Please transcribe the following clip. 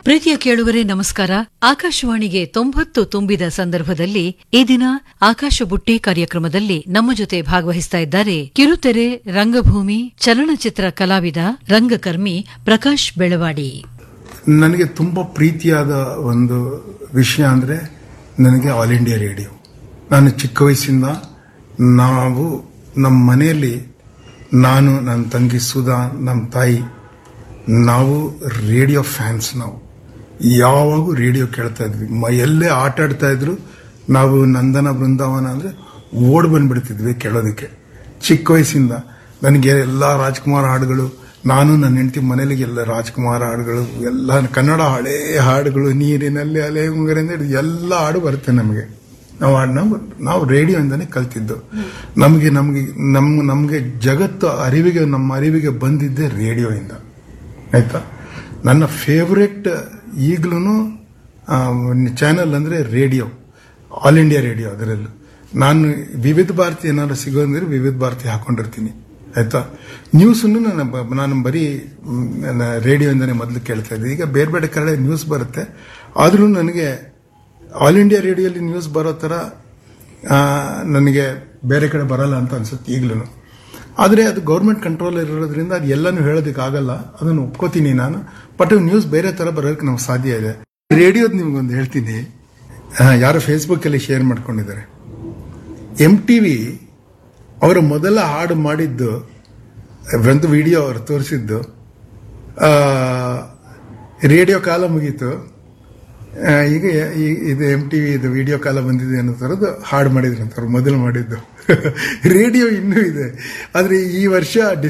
ಪ್ರೀತಿಯ ಕೇಳುವರೆ ನಮಸ್ಕಾರ ಆಕಾಶವಾಣಿಗೆ ತೊಂಬತ್ತು ತುಂಬಿದ ಸಂದರ್ಭದಲ್ಲಿ ಈ ದಿನ ಆಕಾಶ ಬುಟ್ಟಿ ಕಾರ್ಯಕ್ರಮದಲ್ಲಿ ನಮ್ಮ ಜೊತೆ ಭಾಗವಹಿಸ್ತಾ ಇದ್ದಾರೆ ಕಿರುತೆರೆ ರಂಗಭೂಮಿ ಚಲನಚಿತ್ರ ಕಲಾವಿದ ರಂಗಕರ್ಮಿ ಪ್ರಕಾಶ್ ಬೆಳವಾಡಿ ನನಗೆ ತುಂಬ ಪ್ರೀತಿಯಾದ ಒಂದು ವಿಷಯ ಅಂದರೆ ನನಗೆ ಆಲ್ ಇಂಡಿಯಾ ರೇಡಿಯೋ ನಾನು ಚಿಕ್ಕ ವಯಸ್ಸಿಂದ ನಾವು ನಮ್ಮ ಮನೆಯಲ್ಲಿ ನಾನು ನನ್ನ ತಂಗಿ ಸುಧಾ ನಮ್ಮ ತಾಯಿ ನಾವು ರೇಡಿಯೋ ಫ್ಯಾನ್ಸ್ ನಾವು ಯಾವಾಗೂ ರೇಡಿಯೋ ಕೇಳ್ತಾ ಇದ್ವಿ ಮ ಎಲ್ಲೇ ಆಟ ಆಡ್ತಾ ಇದ್ರು ನಾವು ನಂದನ ಬೃಂದಾವನ ಅಂದರೆ ಓಡ್ ಬಂದ್ಬಿಡ್ತಿದ್ವಿ ಕೇಳೋದಕ್ಕೆ ಚಿಕ್ಕ ವಯಸ್ಸಿಂದ ನನಗೆ ಎಲ್ಲ ರಾಜ್ಕುಮಾರ್ ಹಾಡುಗಳು ನಾನು ನನ್ನ ಹೆಂಡತಿ ಮನೇಲಿ ಎಲ್ಲ ರಾಜ್ಕುಮಾರ್ ಹಾಡುಗಳು ಎಲ್ಲ ಕನ್ನಡ ಹಳೇ ಹಾಡುಗಳು ನೀರಿನಲ್ಲಿ ಅಲೆ ಉಂಗರಿಂದ ಹಿಡ್ದು ಎಲ್ಲ ಹಾಡು ಬರುತ್ತೆ ನಮಗೆ ನಾವು ಹಾಡ್- ನಾವು ನಾವು ರೇಡಿಯೋಯಿಂದನೇ ಕಲ್ತಿದ್ದು ನಮಗೆ ನಮಗೆ ನಮ್ಮ ನಮಗೆ ಜಗತ್ತು ಅರಿವಿಗೆ ನಮ್ಮ ಅರಿವಿಗೆ ಬಂದಿದ್ದೇ ರೇಡಿಯೋಯಿಂದ ಆಯ್ತಾ ನನ್ನ ಫೇವ್ರೆಟ್ ಈಗಲೂ ಚಾನಲ್ ಅಂದರೆ ರೇಡಿಯೋ ಆಲ್ ಇಂಡಿಯಾ ರೇಡಿಯೋ ಅದರಲ್ಲೂ ನಾನು ವಿವಿಧ ಭಾರತಿ ಏನಾದ್ರು ಸಿಗೋದಂದ್ರೆ ವಿವಿಧ ಭಾರತಿ ಹಾಕೊಂಡಿರ್ತೀನಿ ಆಯ್ತಾ ನ್ಯೂಸನ್ನು ನಾನು ಬ- ನಾನು ಬರೀ ಮ್, ನನ್ನ ರೇಡಿಯೋಯಿಂದನೇ ಮೊದಲು ಕೇಳ್ತಾ ಇದ್ದೆ ಈಗ ಬೇರೆ ಬೇರೆ ಕಡೆ ನ್ಯೂಸ್ ಬರುತ್ತೆ ಆದರೂ ನನಗೆ ಆಲ್ ಇಂಡಿಯಾ ರೇಡಿಯೋಲಿ ನ್ಯೂಸ್ ಬರೋ ಥರ ಆ, ನನಗೆ ಬೇರೆ ಕಡೆ ಬರಲ್ಲ ಅಂತ ಅನ್ಸುತ್ತೆ ಈಗಲೂ ಆದರೆ ಅದು ಗೌರ್ಮೆಂಟ್ ಕಂಟ್ರೋಲ್ ಇರೋದ್ರಿಂದ ಅದು ಎಲ್ಲನೂ ಹೇಳೋದಕ್ಕಾಗಲ್ಲ ಅದನ್ನು ಒಪ್ಕೋತೀನಿ ನಾನು ಬಟ್ ನ್ಯೂಸ್ ಬೇರೆ ಥರ ಬರೋದಕ್ಕೆ ನಮ್ಗೆ ಸಾಧ್ಯ ಇದೆ ರೇಡಿಯೋದು ನಿಮ್ಗೊಂದು ಹೇಳ್ತೀನಿ ಆ, ಯಾರೋ ಫೇಸ್ಬುಕ್ಕಲ್ಲಿ ಶೇರ್ ಮಾಡ್ಕೊಂಡಿದ್ದಾರೆ ಎಂ ಟಿ ವಿ ಅವರ ಮೊದಲ ಹಾಡು ಮಾಡಿದ್ದು ಒಂದು ವಿಡಿಯೋ ಅವರು ತೋರಿಸಿದ್ದು ಆ, ರೇಡಿಯೋ ಕಾಲ ಮುಗೀತು ಆ, ಈಗ ಈ- ಇದು ಎಂ ಟಿ ವಿ ಇದು ವಿಡಿಯೋ ಕಾಲ ಬಂದಿದೆ ಅನ್ನೋ ಥರದ್ದು ಹಾಡು ಮಾಡಿದ್ರು ಅಂತ ಅವ್ರು ಮೊದಲು ಮಾಡಿದ್ದು ರೇಡಿಯೋ ಇನ್ನೂ ಇದೆ ಆದರೆ ಈ ವರ್ಷ